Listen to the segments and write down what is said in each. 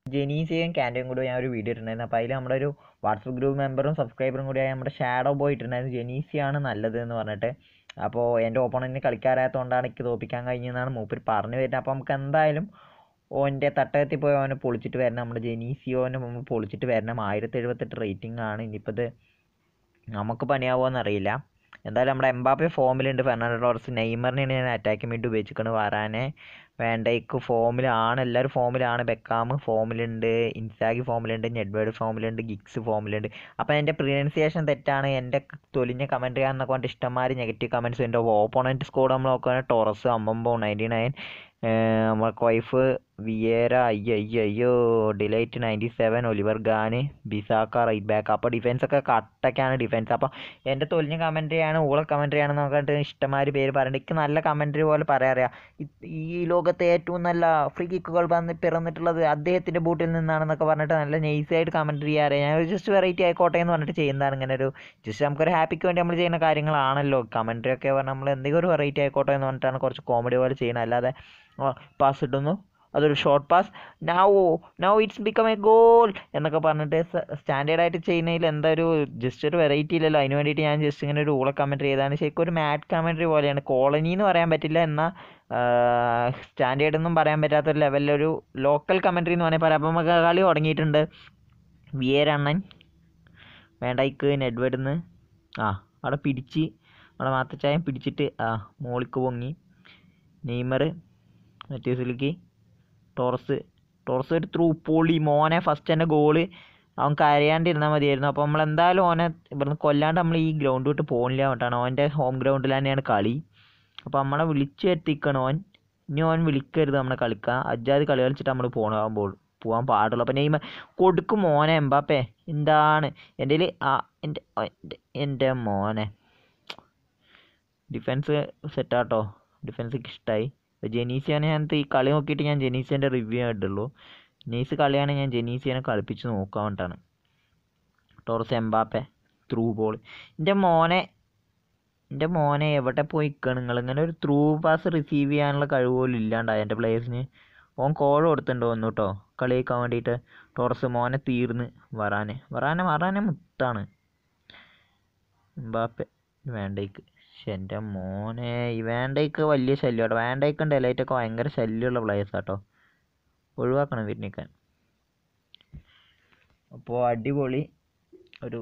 ജെനീസയും ക്യാൻറ്റയും കൂടി ഞാൻ ഒരു വീഡിയോ ഇട്ടിട്ടുണ്ടായിരുന്നു അപ്പോൾ അതിൽ നമ്മുടെ ഒരു വാട്സപ്പ് ഗ്രൂപ്പ് മെമ്പറും സബ്സ്ക്രൈബറും കൂടിയായ നമ്മുടെ ഷാഡോ ബോയ് ഇട്ടിട്ടുണ്ടായിരുന്നു ജെനീസിയാണ് നല്ലത് എന്ന് പറഞ്ഞിട്ട് അപ്പോൾ എൻ്റെ ഓപ്പണൻറ്റിന് കളിക്കാറായതുകൊണ്ടാണ് എനിക്ക് തോൽപ്പിക്കാൻ കഴിഞ്ഞതെന്നാണ് മൂപ്പർ പറഞ്ഞു വരുന്നത് അപ്പോൾ നമുക്ക് എന്തായാലും ഓൻ്റെ തട്ടകത്തിൽ പോയി ഓനെ പൊളിച്ചിട്ട് വരണം നമ്മുടെ ജെനീസിയോനെ നമ്മൾ പൊളിച്ചിട്ട് വരണം ആയിരത്തി എഴുപത്തെട്ട് റേറ്റിംഗ് ആണ് ഇനിയിപ്പോൾ ഇത് നമുക്ക് പണിയാവുമോ അറിയില്ല എന്തായാലും നമ്മുടെ എംബാപ്പെ ഫോമിലുണ്ട് ഫെർണാണ്ടോ ടോറസ് നെയ്മറിനെയാണ് ഞാൻ അറ്റാക്കിംഗ് വേണ്ടി ഉപയോഗിച്ചിരിക്കുന്നത് വരാനെ വേണ്ടയ്ക്ക് ഫോമിലാണ് എല്ലാവരും ഫോമിലാണ് ബെക്കാം ഫോമിലുണ്ട് ഇൻസാഗി ഫോമിലുണ്ട് നെഡ്വേർഡ് ഫോമിലുണ്ട് ഗിക്സ് ഫോമിലുണ്ട് അപ്പോൾ എൻ്റെ പ്രിനൗൺസിയേഷൻ തെറ്റാണ് എൻ്റെ തൊലിഞ്ഞ കമൻറ്റ് എന്നൊക്കെ പറഞ്ഞിട്ട് ഇഷ്ടംമാതിരി നെഗറ്റീവ് കമൻറ്റ്സ് ഉണ്ട് ഓപ്പോണൻറ്റ് സ്കോർ നമ്മൾ നോക്കുകയാണെങ്കിൽ ടോറസ് അമ്പമ്പോ നയൻറ്റി നയൻ നമ്മൾക്ക് വൈഫ് വിയേര അയ്യോ അയ്യോ അയ്യോ ഡിലൈറ്റ് നയൻറ്റി സെവൻ ഒലിവർ ഖാന് ബിസാക്ക റൈറ്റ് ബാക്ക് അപ്പോൾ ഡിഫൻസ് ഒക്കെ കട്ടൊക്കെയാണ് ഡിഫൻസ് അപ്പോൾ എൻ്റെ തൊലിഞ്ഞ കമൻട്രിയാണ് ഊള കമൻട്രി ആണെന്ന് നോക്കിയിട്ട് ഇഷ്ടംമാതിരി പേര് പറയുന്നുണ്ട് എനിക്ക് നല്ല കമൻട്രി പോലെ പറയാറിയാം ഈ ലോകത്തെ ഏറ്റവും നല്ല ഫ്രീ കിക്കുകൾ വന്ന് പിറന്നിട്ടുള്ളത് അദ്ദേഹത്തിൻ്റെ ബൂട്ടിൽ നിന്നാണെന്നൊക്കെ പറഞ്ഞിട്ട് നല്ല നൈസായിട്ട് കമൻട്രി ചെയ്യാറ് ഞാൻ ജസ്റ്റ് വെറൈറ്റി ആയിക്കോട്ടെ എന്ന് പറഞ്ഞിട്ട് ചെയ്യുന്നതാണ് ഇങ്ങനെ ഒരു ജസ്റ്റ് നമുക്കൊരു ഹാപ്പിക്ക് വേണ്ടി നമ്മൾ ചെയ്യുന്ന കാര്യങ്ങളാണല്ലോ കമൻട്രി ഒക്കെ പറഞ്ഞാൽ നമ്മൾ എന്തെങ്കിലും ഒരു വെറൈറ്റി ആയിക്കോട്ടെ എന്ന് പറഞ്ഞിട്ടാണ് കുറച്ച് കോമഡി പോലെ ചെയ്യണം അല്ലാതെ പാസ് ഇടുന്നു അതൊരു short pass now now it's become a goal എന്നൊക്കെ പറഞ്ഞിട്ട് സ്റ്റാൻഡേർഡ് ആയിട്ട് ചെയ്യുന്നതിൽ എന്താ ഒരു ജസ്റ്റ് ഒരു വെറൈറ്റി ഇല്ലല്ലോ അതിന് വേണ്ടിയിട്ട് ഞാൻ ജസ്റ്റ് ഇങ്ങനെ ഒരു ഊള കമൻട്രി ചെയ്താണ് ശരിക്കും ഒരു മാറ്റ് കമൻട്രി പോലെയാണ് കോളനി എന്ന് പറയാൻ പറ്റില്ല എന്നാൽ സ്റ്റാൻഡേർഡ് ഒന്നും പറയാൻ പറ്റാത്ത ഒരു ലെവലിലൊരു ലോക്കൽ കമൻട്രി എന്ന് വേണമെങ്കിൽ പറയാം അപ്പോൾ നമുക്ക് കളി തുടങ്ങിയിട്ടുണ്ട് വിയരണ്ണൻ വേണ്ടയ്ക്ക് നെഡ്വേർഡിന്ന് ആ അവിടെ പിടിച്ച് അവിടെ മാത്തച്ചായം പിടിച്ചിട്ട് ആ മോളിക്ക് പൊങ്ങി നെയ്മർ മറ്റേസിലേക്ക് ടോറസ് ടോറസ് ഒരു ത്രൂ പൊളി മോനെ ഫസ്റ്റ് തന്നെ ഗോള് അവൻ കരയാണ്ടിരുന്നാൽ മതിയായിരുന്നു അപ്പോൾ നമ്മൾ എന്തായാലും ഓനെ ഇവിടുന്ന് കൊല്ലാണ്ട് നമ്മൾ ഈ ഗ്രൗണ്ട് വിട്ട് പോകുന്നില്ല എന്നിട്ടാണ് ഓൻ്റെ ഹോം ഗ്രൗണ്ടിൽ തന്നെയാണ് കളി അപ്പോൾ നമ്മളെ വിളിച്ചു എത്തിക്കണം ഓൻ ഇനി ഓൻ വിളിക്കരുത് നമ്മളെ കളിക്കാൻ അജാതി കളി കളിച്ചിട്ട് നമ്മൾ പോകണാകുമ്പോൾ പോകാൻ പാടുള്ളൂ അപ്പോൾ നെയ്മർ കൊടുക്കും മോനെ എംബാപ്പേ എന്താണ് എൻ്റെ ആ എൻ്റെ എൻ്റെ മോനെ ഡിഫൻസ് സെറ്റാട്ടോ ഡിഫൻസ് എനിക്ക് ഇഷ്ടമായി ജെനീസിയാണ് ഞാൻ ഈ കളി നോക്കിയിട്ട് ഞാൻ ജെനീസിൻ്റെ റിവ്യൂ ഇട്ടുള്ളൂ നൈസ് കളിയാണ് ഞാൻ ജെനീസിനെ കളിപ്പിച്ച് നോക്കാൻ വേണ്ടിയിട്ടാണ് ടോറസ് എംബാപ്പെ ത്രൂ ബോൾ എൻ്റെ മോനെ എൻ്റെ മോനെ എവിടെ പോയി നിൽക്കണം നിങ്ങൾ ഇങ്ങനെ ഒരു ത്രൂ പാസ് റിസീവ് ചെയ്യാനുള്ള കഴിവ് പോലും ഇല്ലാണ്ടായി എൻ്റെ പ്ലേയേഴ്സിന് ഓൻ കോൾ കൊടുത്തിട്ടുണ്ട് വന്നു കേട്ടോ കളി കളിക്കാൻ വേണ്ടിയിട്ട് ടോറസ് മോനെ തീർന്ന് വറാനെ വറാനെ വറാനെ മുത്താണ് എംബാപ്പെ വേണ്ടേക്ക് പക്ഷെ എൻ്റെ മോനെ ഈ വേണ്ടയ്ക്ക് വലിയ ശല്യം കേട്ടോ വേണ്ടയ്ക്കും ഡെലൈറ്റൊക്കെ ഭയങ്കര ശല്യമുള്ള പ്ലേയേഴ്സ് കേട്ടോ ഒഴിവാക്കണം വിരിനിക്കാൻ അപ്പോൾ അടിപൊളി ഒരു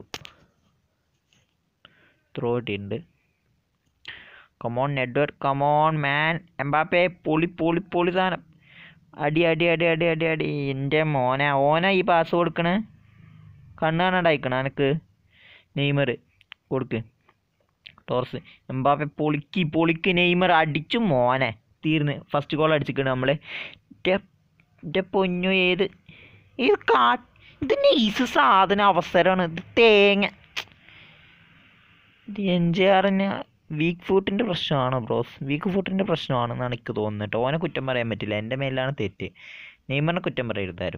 ത്രോ ഇട്ടിട്ടുണ്ട് come on network come on man Mbappe പൊളി പൊളി പൊളി സാധനം അടി അടി അടി അടി അടി അടി എൻ്റെ മോനെ ഓന ഈ പാസ് കൊടുക്കണേ കണ്ണ് കാണാണ്ടായിക്കണ എനക്ക് നെയ്മർ കൊടുക്ക് ടോർസ് എംബാപ്പെ പൊളിക്ക് പൊളിക്ക് നെയ്മർ അടിച്ചു മോനെ തീർന്ന് ഫസ്റ്റ് ഗോൾ അടിച്ചിക്കണ് നമ്മൾ എൻ്റെ പൊന്നു ഏത് ഇത് കാ ഇത് നൈസ് സാധന അവസരമാണ് ഇത് തേങ്ങ ഇത് എൻ ജെ ആറിന് വീക്ക് ഫുട്ടിൻ്റെ പ്രശ്നമാണോ ബ്രോസ് വീക്ക് ഫുട്ടിൻ്റെ പ്രശ്നമാണെന്നാണ് എനിക്ക് തോന്നുന്നത് കേട്ടോ ഓനെ കുറ്റം പറയാൻ പറ്റില്ല എൻ്റെ മേലാണ് തെറ്റ് നെയ്മറിനെ കുറ്റം പറയരുതാരും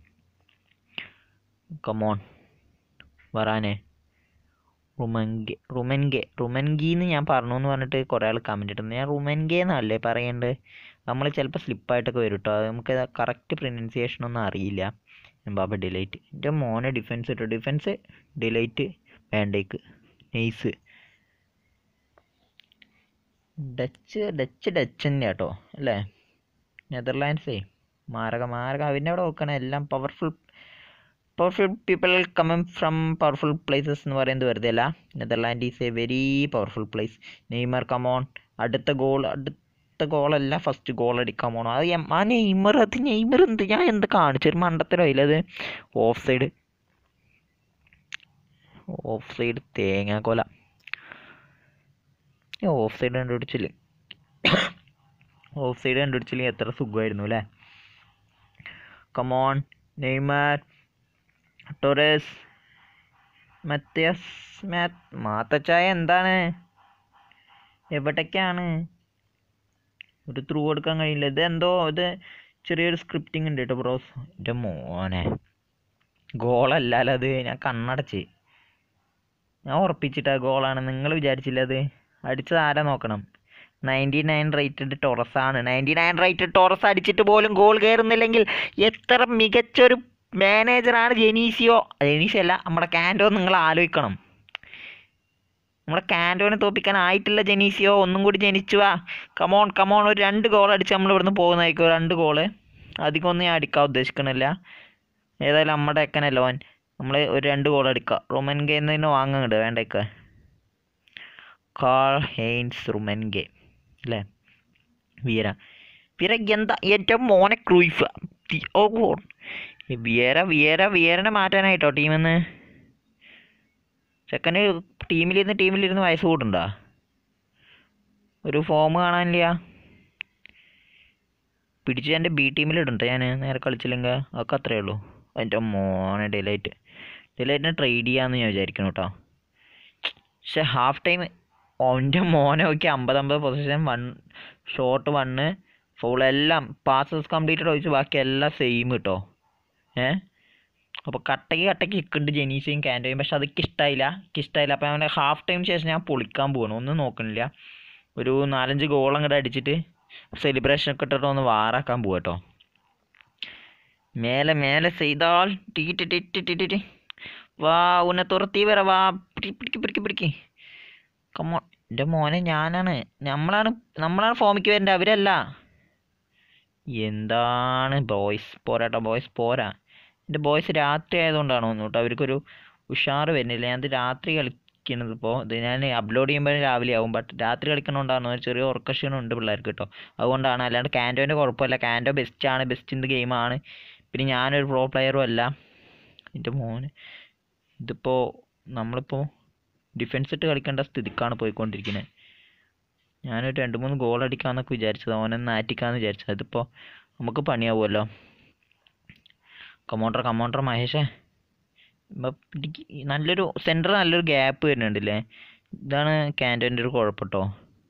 കമോൺ വരാനേ റുമൻഗെ റുമൻഗെ റുമൻഗി എന്ന് ഞാൻ പറഞ്ഞു എന്ന് പറഞ്ഞിട്ട് കുറേ ആൾ കമൻറ്റ് ഇട്ടുണ്ട് ഞാൻ റുമൻഗെ എന്നല്ലേ പറയേണ്ടത് നമ്മൾ ചിലപ്പോൾ സ്ലിപ്പായിട്ടൊക്കെ വരും കേട്ടോ അത് നമുക്ക് കറക്റ്റ് പ്രൊനൗൺസിയേഷൻ ഒന്നും അറിയില്ല ബാബ ഡിലൈറ്റ് എൻ്റെ മോനെ ഡിഫൻസ് ഇട്ടു ഡിഫൻസ് ഡിലൈറ്റ് വേണ്ടേക്ക് നെയ്സ് ഡച്ച് ഡച്ച് ഡച്ച് തന്നെ കേട്ടോ അല്ലേ നെതർലാൻഡ്സേ മാരക മാരക അവൻ്റെ അവിടെ നോക്കണം എല്ലാം powerful powerful people coming from powerful places എന്ന് പറയുന്നത് വെറുതെ അല്ല Netherland is a very powerful place Neymar come on അടുത്ത ഗോൾ അടുത്ത ഗോളല്ല ഫസ്റ്റ് ഗോൾ അടിക്കാൻ പോകണം അത് എം- ആ നെയ്മർ അത് നെയ്മർ എന്ത് ഞാൻ എന്ത് കാണിച്ചൊരു മണ്ടത്തരോ അത് ഓഫ് സൈഡ് ഓഫ് സൈഡ് തേങ്ങാക്കൊല ഓഫ് സൈഡ് കണ്ടുപിടിച്ചില്ലേ ഓഫ് സൈഡ് കണ്ടുപിടിച്ചില്ലെങ്കിൽ എത്ര സുഖമായിരുന്നു അല്ലേ കമോൺ നെയ്മർ ടൊറേസ് മത്തിയസ് മാത്തച്ചായ എന്താണ് എവിടേക്കാണ് ഒരു ത്രൂ കൊടുക്കാൻ കഴിയില്ല ഇത് എന്തോ ഇത് ചെറിയൊരു സ്ക്രിപ്റ്റിംഗ് ഉണ്ട് കേട്ടോ ബ്രോസ് എൻ്റെ മോനെ ഗോളല്ലല്ലോ അത് ഞാൻ കണ്ണടച്ച് ഞാൻ ഉറപ്പിച്ചിട്ടാ ഗോളാണ് നിങ്ങൾ വിചാരിച്ചില്ല അത് അടിച്ചത് ആരാ നോക്കണം നയൻറ്റി നയൻ റേറ്റഡ് ടോറസാണ് നയൻറ്റി നയൻ റേറ്റഡ് ടോറസ് അടിച്ചിട്ട് പോലും ഗോൾ കയറുന്നില്ലെങ്കിൽ എത്ര മികച്ചൊരു മാനേജറാണ് ജെനീസിയോ ജെനീസിയോ അല്ല നമ്മുടെ കാൻഡോ നിങ്ങൾ ആലോചിക്കണം നമ്മുടെ കാൻഡോനെ തോപ്പിക്കാൻ ആയിട്ടില്ല ജെനീസിയോ ഒന്നും കൂടി ജനിച്ചു വാ കമോൺ കമോൺ ഒരു രണ്ട് ഗോൾ അടിച്ച് നമ്മൾ ഇവിടുന്ന് പോകുന്നതായിരിക്കും രണ്ട് ഗോള് അധികം ഒന്നും ഞാൻ അടിക്കാൻ ഉദ്ദേശിക്കണില്ല ഏതായാലും നമ്മുടെ എക്കനല്ലോ ഓൻ നമ്മൾ ഒരു രണ്ട് ഗോൾ അടിക്കുക റൊമൻഗെ എന്നതിന് വാങ്ങുന്നുണ്ട് വേണ്ടേക്ക് കാൾ ഹെയ്ൻസ് റുമൻഗെ അല്ലേ വീര വീര എന്താ ഏറ്റവും മോനെ ക്രൂയിഫ് തി- ഓ ഓ. വിയര വിയര വിയരനെ മാറ്റാനായിട്ടോ ടീമെന്ന് ചെക്കന് ടീമിലിരുന്ന് ടീമിലിരുന്ന് വയസ്സ് കൂട്ടുണ്ടോ ഒരു ഫോം കാണാനില്ല പിടിച്ച് എൻ്റെ ബി ടീമിലിടുന്നുണ്ട് ഞാൻ നേരെ കളിച്ചില്ലെങ്കിൽ അതൊക്കെ അത്രയേ ഉള്ളൂ എൻ്റെ മോനെ ഡിലൈറ്റ് ഡിലൈറ്റിനെ ട്രേഡ് ചെയ്യാമെന്ന് ഞാൻ വിചാരിക്കുന്നു കേട്ടോ പക്ഷെ ഹാഫ് ടൈം അവൻ്റെ മോനെ നോക്കി അമ്പത് അമ്പത് position one shot one full എല്ലാം പാസസ് കംപ്ലീറ്റഡ് ഒഴിച്ച് ബാക്കി എല്ലാം സെയിം കേട്ടോ ഏ അപ്പോൾ കട്ടയ്ക്ക് കട്ടയ്ക്ക് ഇക്കുണ്ട് ജെനീസയും കാൻഡോയും പക്ഷെ അതൊക്കെ ഇഷ്ടമായില്ല എനിക്ക് ഇഷ്ടമായില്ല അപ്പോൾ അവൻ്റെ ഹാഫ് ടൈം ശേഷം ഞാൻ പൊളിക്കാൻ പോകണം ഒന്നും നോക്കണില്ല ഒരു നാലഞ്ച് ഗോൾ അങ്ങോട്ട് അടിച്ചിട്ട് സെലിബ്രേഷൻ ഒക്കെ ഇട്ടിട്ട് ഒന്ന് വാറാക്കാൻ പോവാ കേട്ടോ മേലെ മേലെ ചെയ്താൽ ടീ ടി ടി ടി ടി ടി ടി വാ ഉന്നെ തുറത്തി വര വാ പിടി പിടിക്ക് പിടിക്ക് പിടിക്ക് കമ്മോ എൻ്റെ മോനെ ഞാനാണ് നമ്മളാണ് നമ്മളാണ് ഫോമിക്ക് വരേണ്ടത് അവരല്ല എന്താണ് ബോയ്സ് പോരാട്ടോ ബോയ്സ് പോരാ എൻ്റെ ബോയ്സ് രാത്രി ആയതുകൊണ്ടാണ് തോന്നുന്നു കേട്ടോ അവർക്കൊരു ഉഷാറ് വരുന്നില്ല ഞാനത് രാത്രി കളിക്കുന്നത് ഇപ്പോൾ ഇത് ഞാൻ അപ്ലോഡ് ചെയ്യുമ്പോൾ രാവിലെ ആവും ബട്ട് രാത്രി കളിക്കണോണ്ടാണ് ഒരു ചെറിയ ഉറക്കക്ഷീണം ഉണ്ട് പിള്ളേർക്ക് കേട്ടോ അതുകൊണ്ടാണ് അല്ലാണ്ട് കാൻറ്റോൻ്റെ കുഴപ്പമില്ല കാൻറ്റോ ബെസ്റ്റാണ് ബെസ്റ്റ് ഇൻ ദ ഗെയിമാണ് പിന്നെ ഞാനൊരു പ്രോ പ്ലെയറും അല്ല എൻ്റെ മോന് ഇതിപ്പോൾ നമ്മളിപ്പോൾ ഡിഫൻസ് ഇട്ട് കളിക്കേണ്ട സ്ഥിതിക്കാണ് പോയിക്കൊണ്ടിരിക്കുന്നത് ഞാനൊരു രണ്ട് മൂന്ന് ഗോൾ അടിക്കാമെന്നൊക്കെ വിചാരിച്ചത് ഓനൊന്ന് ആറ്റിക്കാന്ന് വിചാരിച്ചത് അതിപ്പോൾ നമുക്ക് പണിയാവുമല്ലോ കമോണ്ടർ കമോണ്ടർ മഹേഷേ ഇപ്പൊ പിടിക്ക് നല്ലൊരു സെൻറ്റർ നല്ലൊരു ഗ്യാപ്പ് വരുന്നുണ്ടല്ലേ ഇതാണ് ക്യാൻറ്റോൻ്റെ ഒരു കുഴപ്പട്ടോ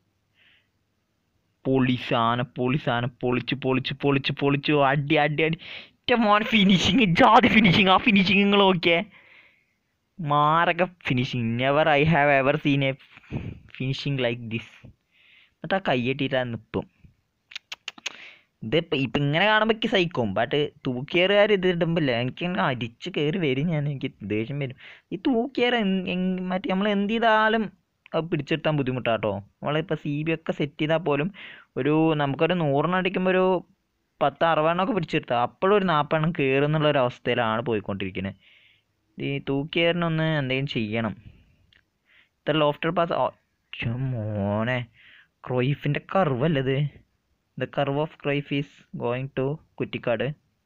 പൊളിസാന പൊളിസാന പൊളിച്ച് പൊളിച്ച് പൊളിച്ച് പൊളിച്ചു അടി അടി അടി എൻ്റെ മോൻ ഫിനിഷിങ് ജാതി ഫിനിഷിങ് ആ ഫിനിഷിങ് നിങ്ങൾ നോക്കിയേ മാരക finishing never I have ever seen a finishing like this എന്നിട്ട് ആ കയ്യെട്ടിയിട്ട് നിൽപ്പും ഇതിപ്പോൾ ഇപ്പം ഇങ്ങനെ കാണുമ്പോൾ എനിക്ക് സഹിക്കും ബട്ട് തൂക്കിയേറുകാർ ഇത് ഇടുമ്പില്ല എനിക്ക് ഇങ്ങനെ അരിച്ച് കയറി വരും ഞാൻ എനിക്ക് ദേഷ്യം വരും ഈ തൂക്കിയേറ മറ്റേ നമ്മൾ എന്ത് ചെയ്താലും അത് പിടിച്ചെടുത്താൻ ബുദ്ധിമുട്ടാട്ടോ നമ്മളിപ്പോൾ സി ബി ഒക്കെ സെറ്റ് ചെയ്താൽ പോലും ഒരു നമുക്കൊരു നൂറെണ്ണം അടിക്കുമ്പോൾ ഒരു പത്ത് അറുപതെണ്ണമൊക്കെ പിടിച്ചെടുത്താൽ അപ്പോഴും ഒരു നാൽപ്പതെണ്ണം കയറുന്നുള്ള ഒരു അവസ്ഥയിലാണ് പോയിക്കൊണ്ടിരിക്കുന്നത് ഈ തൂക്കിയേറിനൊന്ന് എന്തെങ്കിലും ചെയ്യണം ഇത്ര ലോഫ്റ്റർ പാസ് മോനെ ക്രൊയ്ഫിൻ്റെ കർവ് ഇത് the curve of Cruyff is going to കുറ്റിക്കാട്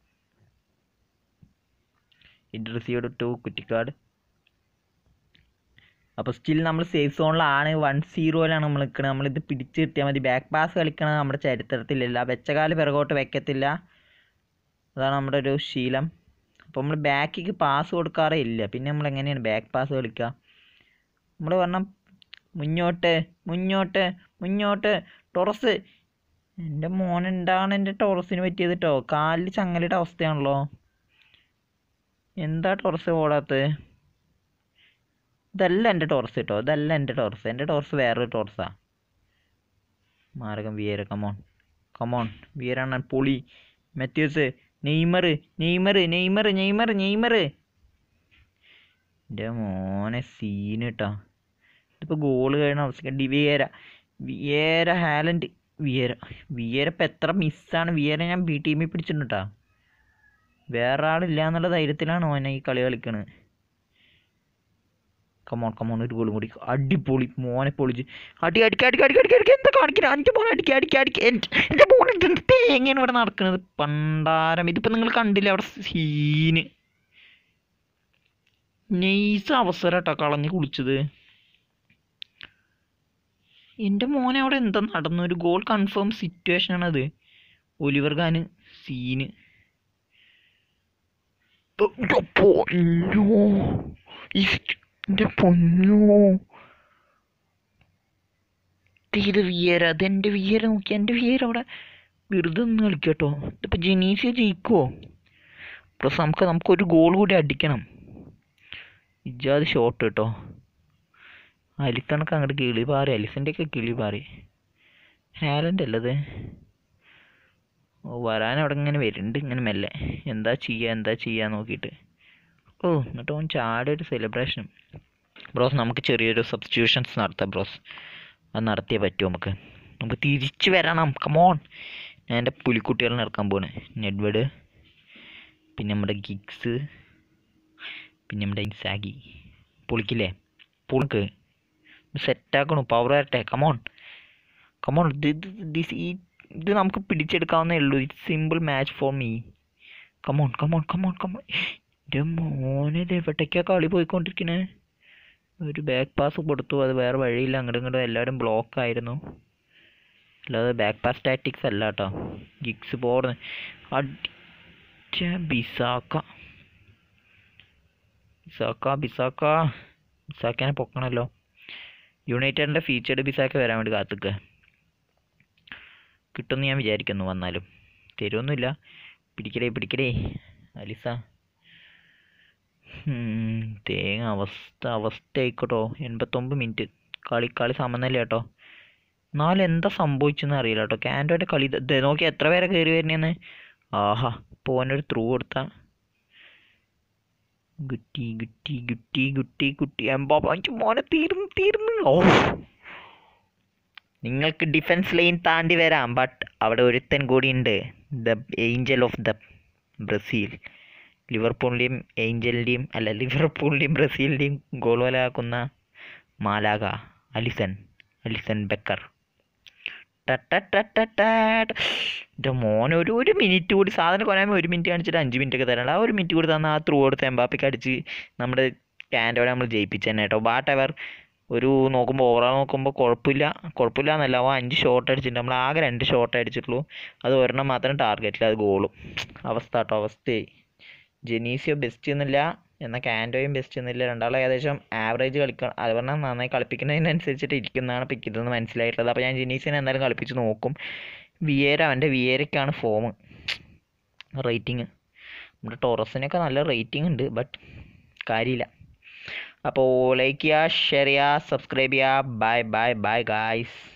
ഇറ്റ് റിസീവ്ഡ് ടു കുറ്റിക്കാട് അപ്പോൾ സ്റ്റിൽ നമ്മൾ സേഫ് സോണിലാണ് വൺ സീറോയിലാണ് നമ്മൾ നിൽക്കുന്നത് നമ്മളിത് പിടിച്ച് കിട്ടിയാൽ മതി ബാക്ക് പാസ് കളിക്കണത് നമ്മുടെ ചരിത്രത്തിലില്ല വെച്ചകാല് പിറകോട്ട് വെക്കത്തില്ല അതാണ് നമ്മുടെ ഒരു ശീലം അപ്പോൾ നമ്മൾ ബാക്കിക്ക് പാസ് കൊടുക്കാറേ ഇല്ല പിന്നെ നമ്മൾ എങ്ങനെയാണ് ബാക്ക് പാസ് കളിക്കുക നമ്മൾ പറഞ്ഞാൽ മുന്നോട്ട് മുന്നോട്ട് മുന്നോട്ട് ടൊറസ് എൻ്റെ മോൻ എന്താണ് എൻ്റെ ടൊറസിന് പറ്റിയത് കേട്ടോ കാലിൽ ചങ്ങലയുടെ അവസ്ഥയാണല്ലോ എന്താ ടൊറസ് ഓടാത്തത് ഇതല്ല എൻ്റെ ടോർസ് കേട്ടോ ഇതല്ല എൻ്റെ ടോർസ് എൻ്റെ ടോർസ് വേറൊരു ടോർസാ മാരകം വിയര കമോൺ കമോൺ വിയറാണ് പൊളി Matthews Neymar Neymar Neymar Neymar Neymar എൻ്റെ മോനെ സീന് കേട്ടോ ഇതിപ്പോൾ ഗോള് കഴിയുന്ന അവസ്ഥ Vieira Vieira Haaland Vieira Vieira ഇപ്പം എത്ര മിസ്സാണ് വിയേര ഞാൻ ബി ടീമിൽ പിടിച്ചിട്ടുണ്ട് കേട്ടോ വേറെ ആളില്ല എന്നുള്ള ധൈര്യത്തിലാണ് ഓനെ ഈ കളി കളിക്കണത് കമോൺ കമോൺ ഒരു ഗോളും കൂടി അടിപൊളി മോനെ പൊളിച്ച് അടി അടിക്ക അടിക്ക അടിക്ക അടിക്ക അടിക്ക എന്താ കാണിക്കുന്നത് അഞ്ച് മോനെ അടിക്ക അടിക്ക അടിക്ക എൻ്റെ മോനെ ഇത് തേങ്ങയാണ് ഇവിടെ നടക്കുന്നത് പണ്ടാരം ഇതിപ്പോൾ നിങ്ങൾ കണ്ടില്ല അവിടെ സീന് നെയ്സ് അവസരം കേട്ടോ കളഞ്ഞ് കുളിച്ചത് എൻ്റെ മോനെ അവിടെ എന്താ നടന്നു ഒരു ഗോൾ കൺഫേം സിറ്റുവേഷൻ ആണത് ഒലിവർ ഖാന് സീന് പൊന്നോ എൻ്റെ പൊന്നോ ഇത് വിയര അതെൻ്റെ വിയര നോക്കി എൻ്റെ വിയര അവിടെ വെറുതെ നിന്ന് കളിക്കട്ടോ ഇതിപ്പോൾ ജനീസിയ ജയിക്കുമോ പ്ലസ് നമുക്ക് നമുക്കൊരു ഗോൾ കൂടി അടിക്കണം ഇജാത് ഷോട്ട് കേട്ടോ അലിസണൊക്കെ അങ്ങോട്ട് കിളി പാറി അലിസൻ്റെ ഒക്കെ കിളി പാറി ഹാലൻഡ് അല്ലത് ഓ വരാൻ അവിടെ ഇങ്ങനെ വരുന്നുണ്ട് ഇങ്ങനെ മെല്ലെ എന്താ ചെയ്യുക എന്താ ചെയ്യുക നോക്കിയിട്ട് ഓ എന്നിട്ട് ഓൻ ചാടെ ഒരു സെലിബ്രേഷൻ ബ്രോസ് നമുക്ക് ചെറിയൊരു സബ്സ്റ്റിറ്റ്യൂഷൻസ് നടത്താം ബ്രോസ് അത് നടത്തിയേ പറ്റൂ നമുക്ക് നമുക്ക് തിരിച്ചു വരണം കമോൺ ഞാൻ എൻ്റെ പുലിക്കുട്ടികളെ ഇറക്കാൻ പോണ് നെഡ്വേഡ് പിന്നെ നമ്മുടെ ഗിഗ്സ് പിന്നെ നമ്മുടെ ഇൻസാഗി പൊളിക്കില്ലേ പൊളിക്ക് സെറ്റാക്കണു പവർ വരട്ടെ കമോൺ കമോൺ ഇത് ഇത് ദിസ് ഈ ഇത് നമുക്ക് പിടിച്ചെടുക്കാവുന്നേ ഉള്ളൂ it's simple match for me come on come on come on come on എൻ്റെ മോനെ ഇത് എവിടേക്കാ കളി പോയിക്കൊണ്ടിരിക്കണേ ഒരു ബാക്ക് പാസ് കൊടുത്തു അത് വേറെ വഴിയില്ല അങ്ങോട്ടും ഇങ്ങോട്ടും എല്ലാവരും ബ്ലോക്ക് ആയിരുന്നു അല്ലാതെ ബാക്ക് പാസ് ടാറ്റിക്സ് അല്ല കേട്ടോ ഗിഗ്സ് പോർന്ന് അടിച്ച ബിസാക്ക ബിസാക്ക ബിസാക്ക ബിസാക്കിനെ പൊക്കണല്ലോ യുണൈറ്റഡിൻ്റെ ഫീച്ചേർഡ് ബിസാക്ക വരാൻ വേണ്ടി കാത്തുക്കുക കിട്ടുമെന്ന് ഞാൻ വിചാരിക്കുന്നു വന്നാലും തരുമൊന്നുമില്ല പിടിക്കടേ പിടിക്കടേ അലിസ ഉം, തേങ്ങ അവസ്ഥ അവസ്ഥ ആയിക്കോട്ടോ എൺപത്തൊമ്പത് മിനിറ്റ് കളി കളി സമനില കേട്ടോ എന്നാലും എന്താ സംഭവിച്ചെന്ന് അറിയില്ല കേട്ടോ കാൻഡോൻ്റെ കളി ഇത് ദേ നോക്കി എത്ര പേരെ കയറി വരുന്നതെന്ന് ആഹാ ഇപ്പോൾ ഓനൊരു ത്രൂ കൊടുത്ത ഗുറ്റി ഗുറ്റി ഗുറ്റി ഗുറ്റി ഗുറ്റി എംബാബ എനിക്ക് മോനെ തീർന്നു തീർന്നു ഓ നിങ്ങൾക്ക് ഡിഫൻസ് ലൈൻ താണ്ടി വരാം ബട്ട് അവിടെ ഒരുത്തൻ കൂടിയുണ്ട് the angel of the Brazil ലിവർപൂളിൻ്റെയും ഏഞ്ചലിൻ്റെയും അല്ല ലിവർപൂളിൻ്റെയും ബ്രസീലിൻ്റെയും ഗോൾ വലാക്കുന്ന മാലാക അലിസൺ അലിസൺ ബെക്കർ എൻ്റെ മോൻ ഒരു ഒരു മിനിറ്റ് കൂടി സാധനം കൊനാമി ഒരു മിനിറ്റ് കാണിച്ചിട്ട് അഞ്ച് മിനിറ്റ് ഒക്കെ തരണം ആ ഒരു മിനിറ്റ് കൂടി തന്നാൽ ആ ത്രൂ കൊടുത്ത് എംബാപ്പിക്ക് അടിച്ച് നമ്മുടെ കാൻഡോടെ നമ്മൾ ജയിപ്പിച്ചു തന്നെ കേട്ടോ വാട്ട് എവർ ഒരു നോക്കുമ്പോൾ ഓവറോൾ നോക്കുമ്പോൾ കുഴപ്പമില്ല കുഴപ്പമില്ല എന്നല്ല അവൻ അഞ്ച് ഷോട്ട് അടിച്ചിട്ടുണ്ട് നമ്മൾ ആകെ രണ്ട് ഷോട്ട് അടിച്ചിട്ടുള്ളൂ അത് ഒരെണ്ണം മാത്രം ടാർഗറ്റിൽ അത് ഗോളും അവസ്ഥ കേട്ടോ അവസ്ഥയായി ജെനീസിയോ ബെസ്റ്റ് എന്നില്ല എന്നാൽ കാൻഡോയും ബെസ്റ്റ് എന്നില്ല രണ്ടാളും ഏകദേശം ആവറേജ് കളിക്കണം അത് പറഞ്ഞാൽ നന്നായി കളിപ്പിക്കുന്നതിനനുസരിച്ചിട്ട് ഇരിക്കുന്നതാണ് ഇപ്പം ഇതെന്ന് മനസ്സിലായിട്ടുള്ളത് അപ്പോൾ ഞാൻ ജെനീസിനെ എന്തായാലും കളിപ്പിച്ച് നോക്കും വിയേര അവൻ്റെ വിയേരയ്ക്കാണ് ഫോം റേറ്റിംഗ് നമ്മുടെ ടോറസിനൊക്കെ നല്ല റേറ്റിംഗ് ഉണ്ട് ബട്ട് കാര്യമില്ല അപ്പോൾ ലൈക്ക് ചെയ്യുക ഷെയർ ചെയ്യുക സബ്സ്ക്രൈബ് ചെയ്യുക ബൈ ബൈ ബൈ ഗായ്സ്